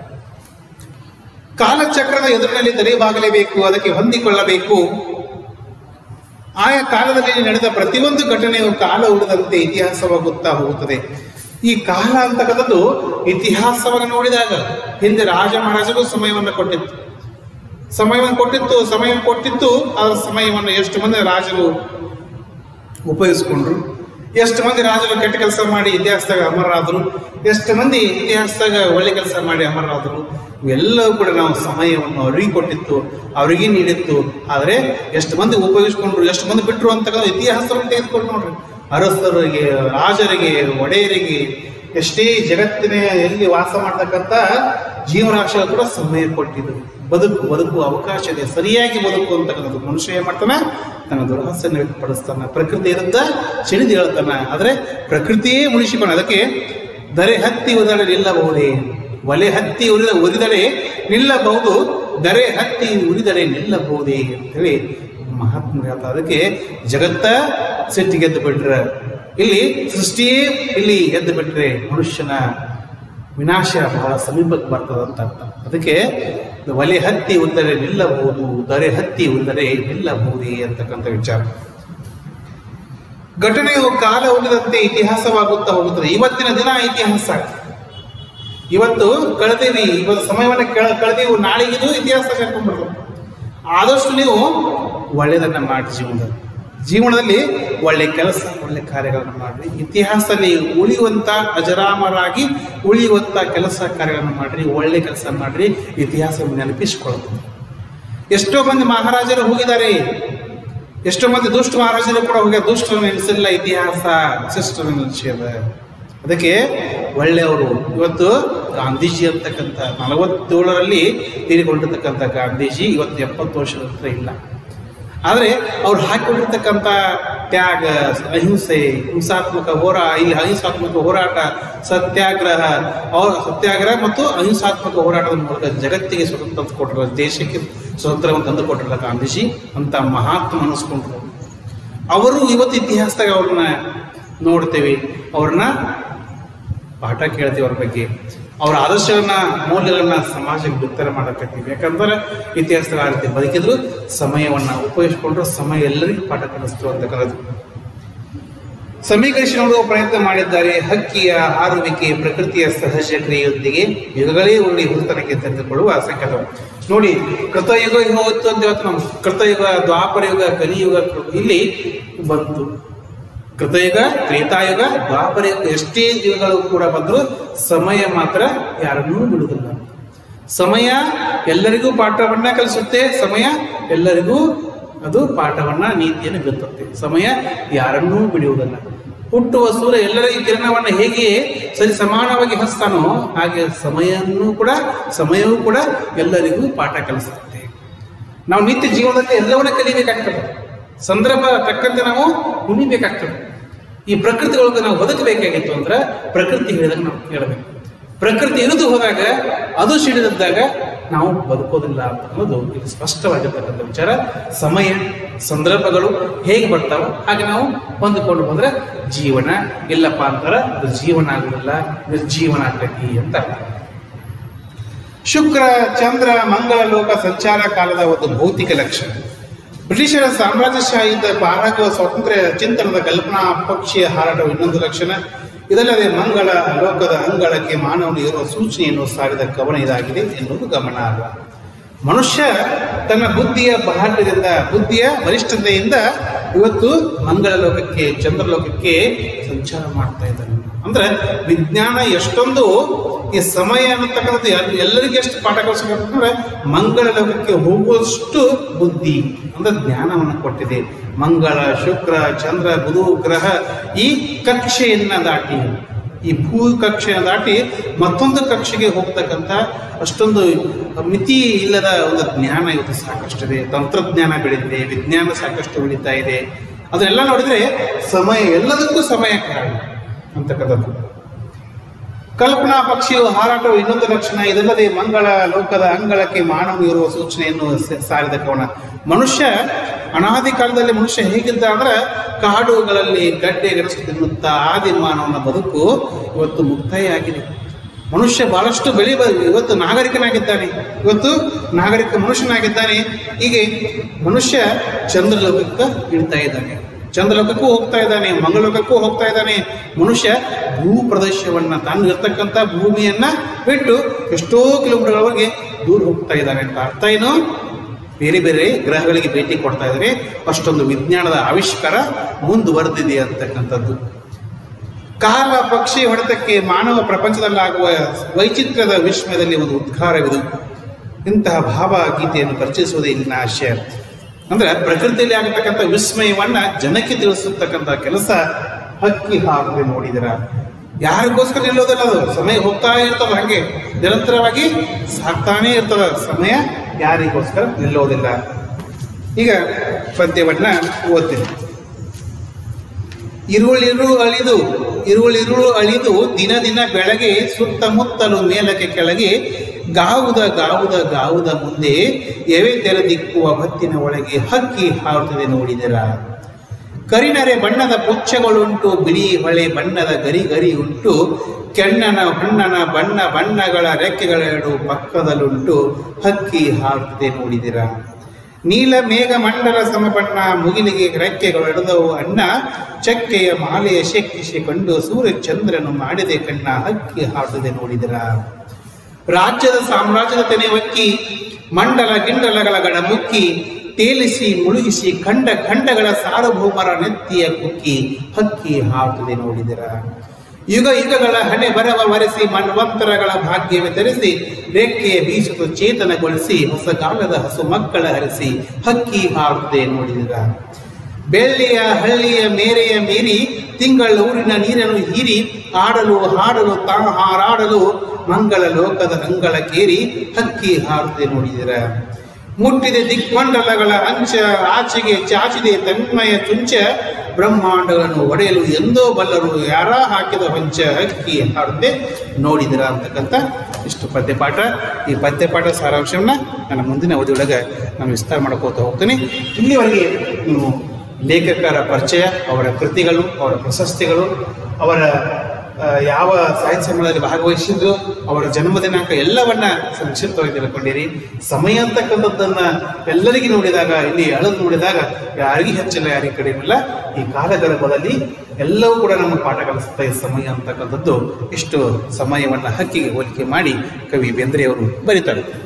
ಕಾಲಚಕ್ರದ ಎದುರಿನಲ್ಲಿ ತಲೆಬಾಗಲೇಬೇಕು ಅದಕ್ಕೆ ಹೊಂದಿಕೊಳ್ಳಬೇಕು ಆಯಾ ಕಾಲದಲ್ಲಿ ನಡೆದ ಪ್ರತಿಯೊಂದು ಘಟನೆಯು ಕಾಲ ಉಳಿದಂತೆ ಇತಿಹಾಸವಾಗುತ್ತಾ ಹೋಗುತ್ತದೆ ಈ ಕಾಲ ಅಂತಕ್ಕಂಥದ್ದು ಇತಿಹಾಸವನ್ನು ನೋಡಿದಾಗ ಹಿಂದೆ ರಾಜ ಮಹಾರಾಜಗೂ ಸಮಯವನ್ನು ಕೊಟ್ಟಿತ್ತು ಸಮಯವನ್ನು ಕೊಟ್ಟಿತ್ತು ಸಮಯ ಕೊಟ್ಟಿತ್ತು ಆ ಸಮಯವನ್ನು ಎಷ್ಟು ಮಂದಿ ರಾಜರು ಉಪಯೋಗಿಸ್ಕೊಂಡ್ರು ಎಷ್ಟು ಮಂದಿ ರಾಜರು ಕೆಟ್ಟ ಕೆಲಸ ಮಾಡಿ ಇತಿಹಾಸದಾಗ ಅಮರರಾದರು ಎಷ್ಟು ಮಂದಿ ಇತಿಹಾಸದಾಗ ಒಳ್ಳೆ ಕೆಲಸ ಮಾಡಿ ಅಮರರಾದರು ಇವೆಲ್ಲವೂ ಕೂಡ ನಾವು ಸಮಯವನ್ನು ಅವರಿಗೆ ಕೊಟ್ಟಿತ್ತು ಅವರಿಗೆ ನೀಡಿತ್ತು ಆದರೆ ಎಷ್ಟು ಮಂದಿ ಉಪಯೋಗಿಸ್ಕೊಂಡ್ರು ಎಷ್ಟು ಮಂದಿ ಬಿಟ್ಟರು ಅಂತಕ್ಕಂಥ ಇತಿಹಾಸವನ್ನು ತೆಗೆದುಕೊಂಡು ನೋಡ್ರಿ ಅರಸರಿಗೆ ರಾಜರಿಗೆ ಒಡೆಯರಿಗೆ ಎಷ್ಟೇ ಜಗತ್ತಿನ ಎಲ್ಲಿ ವಾಸ ಮಾಡ್ತಕ್ಕಂಥ ಜೀವರಾಶಿಗಳು ಕೂಡ ಸಮಯ ಕೊಟ್ಟಿದ್ರು ಬದುಕು ಬದುಕು ಅವಕಾಶ ಇದೆ ಸರಿಯಾಗಿ ಬದುಕು ಅಂತಕ್ಕಂಥದ್ದು ಮನುಷ್ಯ ಏನ್ ಮಾಡ್ತಾನೆ ತನ್ನ ದುರಹಸ್ಯನ ವ್ಯಕ್ತಪಡಿಸ್ತಾನೆ ಪ್ರಕೃತಿ ಇರುತ್ತ ಸಿಡಿದು ಹೇಳ್ತಾನ ಆದ್ರೆ ಪ್ರಕೃತಿಯೇ ಉಳಿಸಿಕೊಂಡು ಅದಕ್ಕೆ ದರೆ ಹತ್ತಿ ಉದಡೆ ನಿಲ್ಲಬಹುದೇ ಒಲೆ ಹತ್ತಿ ಉರಿದ ಉರಿದಡೆ ನಿಲ್ಲಬಹುದು ದರೆ ಹತ್ತಿ ಉರಿದಡೆ ನಿಲ್ಲಬಹುದೇ ಅಂತೇಳಿ ಮಹಾತ್ಮ ಹೇಳ್ತಾರೆ ಅದಕ್ಕೆ ಜಗತ್ತ ಸಿಟ್ಟಿಗೆ ಎದ್ದು ಬಿಟ್ರೆ ಇಲ್ಲಿ ಸೃಷ್ಟಿಯೇ ಇಲ್ಲಿ ಎದ್ದು ಬಿಟ್ರೆ ಮನುಷ್ಯನ ವಿನಾಶ ಬಹಳ ಸಮೀಪಕ್ಕೆ ಬರ್ತದೆ ಅಂತ ಅರ್ಥ ಅದಕ್ಕೆ ಒಲೆ ಹತ್ತಿ ಉರಿದರೆ ನಿಲ್ಲಬಹುದು ದರೆ ಹತ್ತಿ ಉರಿದರೆ ನಿಲ್ಲಬಹುದೇ ಅಂತಕ್ಕಂಥ ವಿಚಾರ ಘಟನೆಯು ಕಾಲ ಉಳಿದಂತೆ ಇತಿಹಾಸವಾಗುತ್ತಾ ಹೋಗುತ್ತದೆ ಇವತ್ತಿನ ದಿನ ಇತಿಹಾಸ ಇವತ್ತು ಕಳೆದೀವಿ ಇವತ್ತು ಸಮಯವನ್ನು ಕೆಳ ಕಳೆದೀವಿ ನಾಳೆಗಿದು ಇತಿಹಾಸ ಕರ್ಕೊಂಡ್ಬರ್ಬೇಕು ಆದಷ್ಟು ನೀವು ಒಳ್ಳೆಯದನ್ನ ಮಾಡಿ ಜೀವನದಲ್ಲಿ ಜೀವನದಲ್ಲಿ ಒಳ್ಳೆ ಕೆಲಸ ಒಳ್ಳೆ ಕಾರ್ಯಗಳನ್ನು ಮಾಡಿ ಇತಿಹಾಸದಲ್ಲಿ ಉಳಿಯುವಂತ ಅಜರಾಮರಾಗಿ ಉಳಿಯುವಂತ ಕೆಲಸ ಕಾರ್ಯಗಳನ್ನು ಮಾಡ್ರಿ ಒಳ್ಳೆ ಕೆಲಸ ಮಾಡ್ರಿ ಇತಿಹಾಸ ನೆನಪಿಸಿಕೊಳ್ಳುತ್ತದೆ ಎಷ್ಟೋ ಮಂದಿ ಮಹಾರಾಜರು ಹೋಗಿದ್ದಾರೆ ಎಷ್ಟೋ ಮಂದಿ ದುಷ್ಟ ಮಹಾರಾಜರು ಕೂಡ ಹೋಗಿ ದುಷ್ಟರು ನೆನೆಸಿಲ್ಲ ಇತಿಹಾಸ ಶಿಷ್ಟರು ನೆನೆಸಿದ ಅದಕ್ಕೆ ಒಳ್ಳೆಯವರು ಇವತ್ತು ಗಾಂಧೀಜಿ ಅಂತಕ್ಕಂಥ ನಲವತ್ತೇಳರಲ್ಲಿ ತೀರಿಕೊಂಡಿರ್ತಕ್ಕಂಥ ಗಾಂಧೀಜಿ ಇವತ್ತು ಎಪ್ಪತ್ತು ವರ್ಷದ ಹತ್ರ ಇಲ್ಲ ಆದರೆ ಅವ್ರು ಹಾಕಿಕೊಂಡಿರ್ತಕ್ಕಂಥ ತ್ಯಾಗ ಅಹಿಂಸೆ ಹಿಂಸಾತ್ಮಕ ಹೋರಾ ಇಲ್ಲಿ ಅಹಿಂಸಾತ್ಮಕ ಹೋರಾಟ ಸತ್ಯಾಗ್ರಹ ಅವ್ರ ಸತ್ಯಾಗ್ರಹ ಮತ್ತು ಅಹಿಂಸಾತ್ಮಕ ಹೋರಾಟದ ಮೂಲಕ ಜಗತ್ತಿಗೆ ಸ್ವತಂತ್ರ ತಂದು ಕೊಟ್ಟಿರೋ ದೇಶಕ್ಕೆ ಸ್ವತಂತ್ರವನ್ನು ತಂದು ಕೊಟ್ಟಿರೋ ಗಾಂಧೀಜಿ ಅಂತ ಮಹಾತ್ಮ ಅನಿಸ್ಕೊಂಡ್ರು ಅವರು ಇವತ್ತು ಇತಿಹಾಸದಾಗ ಅವ್ರನ್ನ ನೋಡ್ತೇವೆ ಅವ್ರನ್ನ ಪಾಠ ಕೇಳ್ತೀವಿ ಅವ್ರ ಬಗ್ಗೆ ಅವ್ರ ಆದರ್ಶಗಳನ್ನ ಮೌಲ್ಯಗಳನ್ನ ಸಮಾಜಕ್ಕೆ ಬಿತ್ತರ ಮಾಡಕತ್ತೀವಿ ಯಾಕಂದ್ರೆ ಇತಿಹಾಸದ ಆ ರೀತಿ ಬದುಕಿದ್ರು ಸಮಯವನ್ನ ಉಪಯೋಗಿಸ್ಕೊಂಡ್ರು ಸಮಯ ಎಲ್ಲರಿಗೂ ಪಾಠ ಕಲಿಸ್ತು ಅಂತಕ್ಕಂಥದ್ದು ಸಮೀಕರಿಸಿ ನೋಡುವ ಪ್ರಯತ್ನ ಮಾಡಿದ್ದಾರೆ ಹಕ್ಕಿಯ ಹಾರುವಿಕೆ ಪ್ರಕೃತಿಯ ಸಹಜ ಕ್ರಿಯೆಯೊಂದಿಗೆ ಯುಗಗಳೇ ಉರುಳಿ ಹುಡುತನಕ್ಕೆ ತೆರೆದುಕೊಳ್ಳುವ ಸಂಕಟ ನೋಡಿ ಕೃತಯುಗ ಹೋಯ್ತು ಅಂತ ಇವತ್ತು ನಾವು ಕೃತಯುಗ ದ್ವಾಪರ ಯುಗ ಕಲಿಯುಗ ಇಲ್ಲಿ ಬಂತು ಕೃತಯುಗ ತ್ರೇತಾಯುಗ ದ್ವಾಪರ ಯುಗ ಎಷ್ಟೇ ಯುಗಗಳು ಕೂಡ ಬಂದರೂ ಸಮಯ ಮಾತ್ರ ಯಾರನ್ನೂ ಬಿಡುವುದಿಲ್ಲ ಸಮಯ ಎಲ್ಲರಿಗೂ ಪಾಠವನ್ನ ಕಲಿಸುತ್ತೆ ಸಮಯ ಎಲ್ಲರಿಗೂ ಅದು ಪಾಠವನ್ನ ನೀತಿಯನ್ನು ಬಿತ್ತುತ್ತೆ ಸಮಯ ಯಾರನ್ನೂ ಬಿಡುವುದಿಲ್ಲ ಹುಟ್ಟುವ ಸೂರ್ಯ ಎಲ್ಲರಿಗೂ ಕಿರಣವನ್ನ ಹೇಗೆ ಸರಿ ಸಮಾನವಾಗಿ ಹಸ್ತಾನೋ ಹಾಗೆ ಸಮಯವನ್ನು ಕೂಡ ಸಮಯವೂ ಕೂಡ ಎಲ್ಲರಿಗೂ ಪಾಠ ಕಲಿಸುತ್ತೆ ನಾವು ನಿತ್ಯ ಜೀವನದಲ್ಲಿ ಎಲ್ಲವನ್ನ ಕಲಿಬೇಕಾಗ್ತದೆ ಸಂದರ್ಭ ತಕ್ಕಂತೆ ನಾವು ಕುಣಿಬೇಕಾಗ್ತದೆ ಈ ಪ್ರಕೃತಿ ಒಳಗೆ ನಾವು ಬದುಕಬೇಕಾಗಿತ್ತು ಅಂದ್ರೆ ಪ್ರಕೃತಿ ಹೇಳಿದಾಗ ನಾವು ಕೇಳಬೇಕು ಪ್ರಕೃತಿ ಇಳಿದು ಹೋದಾಗ ಅದು ಸಿಡಿದಿದ್ದಾಗ ನಾವು ಬದುಕೋದಿಲ್ಲ ಅಂತ ಅನ್ನೋದು ಇದು ಸ್ಪಷ್ಟವಾಗಿರ್ತಕ್ಕಂಥ ವಿಚಾರ ಸಮಯ ಸಂದರ್ಭಗಳು ಹೇಗೆ ಬರ್ತಾವೋ ಹಾಗೆ ನಾವು ಹೊಂದಿಕೊಂಡು ಹೋದ್ರೆ ಜೀವನ ಇಲ್ಲಪ್ಪ ಅಂತಾರ ಅದು ಜೀವನ ಆಗುದಿಲ್ಲ ನಿರ್ಜೀವನ ಆಗ್ತೈತಿ ಅಂತ ಅರ್ಥ. ಶುಕ್ರ ಚಂದ್ರ ಮಂಗಳ ಲೋಕ ಸಂಚಾರ ಕಾಲದ ಒಂದು ಭೌತಿಕ ಲಕ್ಷಣ ಬ್ರಿಟಿಷರ ಸಾಮ್ರಾಜ್ಯಶಾಹಿಯಿಂದ ಪಾರಾಗುವ ಸ್ವಾತಂತ್ರ್ಯ ಚಿಂತನದ ಕಲ್ಪನಾ ಪಕ್ಷಿಯ ಹಾರಾಟವು ಇನ್ನೊಂದು ಲಕ್ಷಣ ಇದಲ್ಲದೆ ಮಂಗಳ ಲೋಕದ ಅಂಗಳಕ್ಕೆ ಮಾನವನು ಇರುವ ಸೂಚನೆಯನ್ನು ಸಾರಿದ ಕವನ ಇದಾಗಿದೆ ಎನ್ನುವುದು ಗಮನಾರ್ಹ ಮನುಷ್ಯ ತನ್ನ ಬುದ್ಧಿಯ ಬಲಾಢ್ಯದಿಂದ ಬುದ್ಧಿಯ ವರಿಷ್ಠತೆಯಿಂದ ಇವತ್ತು ಮಂಗಳ ಲೋಕಕ್ಕೆ ಚಂದ್ರಲೋಕಕ್ಕೆ ಸಂಚಾರ ಮಾಡ್ತಾ ಇದ್ದಾನೆ ಅಂದ್ರೆ ವಿಜ್ಞಾನ ಎಷ್ಟೊಂದು ಈ ಸಮಯ ಅನ್ನತಕ್ಕಂಥದ್ದು ಎಲ್- ಎಲ್ಲರಿಗೂ ಎಷ್ಟು ಪಾಠ ಕಲಿಸಬೇಕಂದ್ರೆ ಮಂಗಳ ಲೋಕಕ್ಕೆ ಹೋಗುವಷ್ಟು ಬುದ್ಧಿ ಅಂದ್ರೆ ಜ್ಞಾನವನ್ನು ಕೊಟ್ಟಿದೆ ಮಂಗಳ ಶುಕ್ರ ಚಂದ್ರ ಬುಧ ಗ್ರಹ ಈ ಕಕ್ಷೆಯನ್ನ ದಾಟಿ ಈ ಭೂ ಕಕ್ಷೆಯನ್ನು ದಾಟಿ ಮತ್ತೊಂದು ಕಕ್ಷೆಗೆ ಹೋಗ್ತಕ್ಕಂಥ ಅಷ್ಟೊಂದು ಮಿತಿ ಇಲ್ಲದ ಒಂದು ಜ್ಞಾನ ಇವತ್ತು ಸಾಕಷ್ಟಿದೆ ತಂತ್ರಜ್ಞಾನ ಬೆಳೀತಿದೆ ವಿಜ್ಞಾನ ಸಾಕಷ್ಟು ಬೆಳೀತಾ ಇದೆ ಅದನ್ನೆಲ್ಲ ನೋಡಿದ್ರೆ ಸಮಯ ಎಲ್ಲದಕ್ಕೂ ಸಮಯ ಕಾರಣ ಅಂತಕ್ಕಂಥದ್ದು ಕಲ್ಪನಾ ಪಕ್ಷಿಯು ಹಾರಾಟವು ಇನ್ನೊಂದು ಲಕ್ಷಣ ಇದಲ್ಲದೆ ಮಂಗಳ ಲೋಕದ ಅಂಗಳಕ್ಕೆ ಮಾನವ ಇರುವ ಸೂಚನೆಯನ್ನು ಸ- ಸಾರಿದ ಕವನ ಮನುಷ್ಯ ಅನಾದಿ ಕಾಲದಲ್ಲಿ ಮನುಷ್ಯ ಹೇಗಿದ್ದ ಅಂದ್ರೆ ಕಾಡುಗಳಲ್ಲಿ ಗಡ್ಡೆ ಗೆಣಸು ತಿನ್ನುತ್ತಾ ಆದಿ ಮಾನವನ ಬದುಕು ಇವತ್ತು ಮುಕ್ತಾಯ ಆಗಿದೆ ಮನುಷ್ಯ ಬಹಳಷ್ಟು ಬೆಳಿ ಬ- ಇವತ್ತು ನಾಗರಿಕನಾಗಿದ್ದಾನೆ ಇವತ್ತು ನಾಗರಿಕ ಮನುಷ್ಯನಾಗಿದ್ದಾನೆ ಹೀಗೆ ಮನುಷ್ಯ ಚಂದ್ರಲೋಕಕ್ಕೆ ಇಳ್ತಾ ಇದ್ದಾನೆ ಚಂದ್ರಲೋಕಕ್ಕೂ ಹೋಗ್ತಾ ಇದ್ದಾನೆ ಮಂಗಳಲೋಕಕ್ಕೂ ಹೋಗ್ತಾ ಇದ್ದಾನೆ ಮನುಷ್ಯ ಭೂ ಪ್ರದೇಶವನ್ನ ತಾನು ಇರ್ತಕ್ಕಂಥ ಭೂಮಿಯನ್ನ ಬಿಟ್ಟು ಎಷ್ಟೋ ಕಿಲೋಮೀಟರ್ಗಳವರೆಗೆ ದೂರ ಹೋಗ್ತಾ ಇದ್ದಾನೆ ಅಂತ ಅರ್ಥ ಏನು ಬೇರೆ ಬೇರೆ ಗ್ರಹಗಳಿಗೆ ಭೇಟಿ ಕೊಡ್ತಾ ಇದ್ದಾರೆ ಅಷ್ಟೊಂದು ವಿಜ್ಞಾನದ ಆವಿಷ್ಕಾರ ಮುಂದುವರೆದಿದೆ ಅಂತಕ್ಕಂಥದ್ದು ಕಾಲ ಪಕ್ಷಿ ಹೊಡೆತಕ್ಕೆ ಮಾನವ ಪ್ರಪಂಚದಲ್ಲಾಗುವ ವೈಚಿತ್ರ್ಯದ ವಿಸ್ಮಯದಲ್ಲಿ ಒಂದು ಉದ್ಘಾರವಿದು ಇಂತಹ ಭಾವಗೀತೆಯನ್ನು ಪರಿಚಯಿಸುವುದೇ ಇಲ್ಲಿನ ಆಶಯ ಅಂದ್ರೆ ಪ್ರಕೃತಿಯಲ್ಲಿ ಆಗತಕ್ಕಂಥ ವಿಸ್ಮಯವನ್ನ ಜನಕ್ಕೆ ತಿಳಿಸತಕ್ಕಂಥ ಕೆಲಸ ಹಕ್ಕಿ ಹಾಕದೆ ನೋಡಿದಿರ ಯಾರಿಗೋಸ್ಕರ ನಿಲ್ಲೋದಿಲ್ಲ ಅದು ಸಮಯ ಹೋಗ್ತಾ ಇರ್ತದ ಹಾಗೆ ನಿರಂತರವಾಗಿ ಸಾಕ್ತಾನೇ ಇರ್ತದ ಸಮಯ ಯಾರಿಗೋಸ್ಕರ ನಿಲ್ಲೋದಿಲ್ಲ ಈಗ ಪದ್ಯವನ್ನ ಓದ್ತೀನಿ ಇರುಳಿರು ಅಳಿದು ಇರುಳಿರುಳು ಅಳಿದು ದಿನ ದಿನ ಬೆಳಗ್ಗೆ ಸುತ್ತಮುತ್ತಲು ಮೇಲಕ್ಕೆ ಕೆಳಗೆ ಗಾವುದ ಗಾವುದ ಗಾವುದ ಮುಂದೆ ಎವೆ ತೆರೆದಿಕ್ಕುವ ಭತ್ತಿನ ಒಳಗೆ ಹಕ್ಕಿ ಹಾರುತ್ತದೆ ನೋಡಿದರ ಕರಿನರೆ ಬಣ್ಣದ ಪುಚ್ಚಗಳುಂಟು ಬಿಳಿ ಹೊಳೆ ಬಣ್ಣದ ಗರಿ ಗರಿ ಉಂಟು ಕೆಣ್ಣನ ಹೊಣ್ಣನ ಬಣ್ಣ ಬಣ್ಣಗಳ ರೆಕ್ಕೆಗಳೆರಡು ಪಕ್ಕದಲ್ಲುಂಟು ಹಕ್ಕಿ ಹಾರುತ್ತದೆ ನೋಡಿದಿರ ನೀಲ ಮೇಘ ಮಂಡಲ ಸಮಬಣ್ಣ ಮುಗಿಲಿಗೆ ರೆಕ್ಕೆಗಳು ಎಡದವು ಅಣ್ಣ ಚಕ್ಕೆಯ ಮಾಲೆಯ ಶಕ್ತಿಸಿಕೊಂಡು ಸೂರ್ಯ ಚಂದ್ರನು ಮಾಡಿದೆ ಕಣ್ಣ ಹಕ್ಕಿ ಹಾಡುತ್ತದೆ ನೋಡಿದರ ರಾಜ್ಯದ ಸಾಮ್ರಾಜ್ಯದ ತೆನೆ ಒಕ್ಕಿ ಮಂಡಲ ಗಿಂಡಲಗಳ ಗಡ ಮುಕ್ಕಿ ತೇಲಿಸಿ ಮುಳುಗಿಸಿ ಖಂಡ ಖಂಡಗಳ ಸಾರ್ವಭೌಮರ ನೆತ್ತಿಯ ಕುಕ್ಕಿ ಹಕ್ಕಿ ಹಾಡುತ್ತದೆ ನೋಡಿದರ ಯುಗ ಯುಗಗಳ ಹಣೆ ಬರವ ವರೆಸಿ ಮನ್ವಂತರಗಳ ಭಾಗ್ಯವೇ ಧರಿಸಿ ರೆಕ್ಕೆಯ ಬೀಸುತ್ತ ಚೇತನಗೊಳಿಸಿ ಹೊಸ ಕಾಲದ ಹಸು ಮಕ್ಕಳ ಹರಿಸಿ ಹಕ್ಕಿ ಹಾಡುತ್ತದೆ ನೋಡಿದರ ಬೆಳ್ಳಿಯ ಹಳ್ಳಿಯ ಮೇರೆಯ ಮೀರಿ ತಿಂಗಳ ಊರಿನ ನೀರನ್ನು ಹೀರಿ ಆಡಲು ಹಾಡಲು ತಾ ಹಾರಾಡಲು ಮಂಗಳ ಲೋಕದ ಅಂಗಳಕ್ಕೇರಿ ಹಕ್ಕಿ ಹಾರುತ್ತದೆ ನೋಡಿದಿರ ಮುಟ್ಟಿದೆ ದಿಕ್ಮಂಡಲಗಳ ಅಂಚ ಆಚೆಗೆ ಚಾಚಿದೆ ತನ್ಮಯ ಚುಂಚ ಬ್ರಹ್ಮಾಂಡಗಳನ್ನು ಒಡೆಯಲು ಎಂದೋ ಬಲ್ಲರು ಯಾರ ಹಾಕಿದ ಹೊಂಚ ಹಕ್ಕಿ ಹಾಡುತ್ತೆ ನೋಡಿದಿರ ಅಂತಕ್ಕಂಥ ಇಷ್ಟು ಪದ್ಯಪಾಠ ಈ ಪದ್ಯಪಾಠ ಸಾರಾಂಶವನ್ನ ನನ್ನ ಮುಂದಿನ ಅವಧಿಯೊಳಗೆ ನಾನು ವಿಸ್ತಾರ ಮಾಡ್ಕೋತಾ ಹೋಗ್ತೀನಿ ಇಲ್ಲಿವರೆಗೆ ನೀವು ಲೇಖಕರ ಪರಿಚಯ ಅವರ ಕೃತಿಗಳು ಅವರ ಪ್ರಶಸ್ತಿಗಳು ಅವರ ಆ, ಯಾವ ಸಾಹಿತ್ಯ ಸಮ್ಮೇಳನದಲ್ಲಿ ಭಾಗವಹಿಸಿದ್ರು ಅವರ ಜನ್ಮ ದಿನಾಂಕ ಎಲ್ಲವನ್ನ ಸಂಕ್ಷಿಪ್ತವಾಗಿ ತಿಳ್ಕೊಂಡಿರಿ ಸಮಯ ಅಂತಕ್ಕಂಥದ್ದನ್ನ ಎಲ್ಲರಿಗೂ ನೋಡಿದಾಗ ಇಲ್ಲಿ ಅಳದು ನೋಡಿದಾಗ ಯಾರಿಗೂ ಹೆಚ್ಚಿಲ್ಲ ಯಾರಿಗೂ ಕಡಿಮೆ ಇಲ್ಲ ಈ ಕಾಲಗರ್ಭದಲ್ಲಿ ಎಲ್ಲವೂ ಕೂಡ ನಮ್ಮ ಪಾಠ ಕಲಿಸುತ್ತೆ ಈ ಸಮಯ ಅಂತಕ್ಕಂಥದ್ದು ಇಷ್ಟು ಸಮಯವನ್ನ ಹಕ್ಕಿಗೆ ಹೋಲಿಕೆ ಮಾಡಿ ಕವಿ ಬೇಂದ್ರೆಯವರು ಬರೀತಾರೆ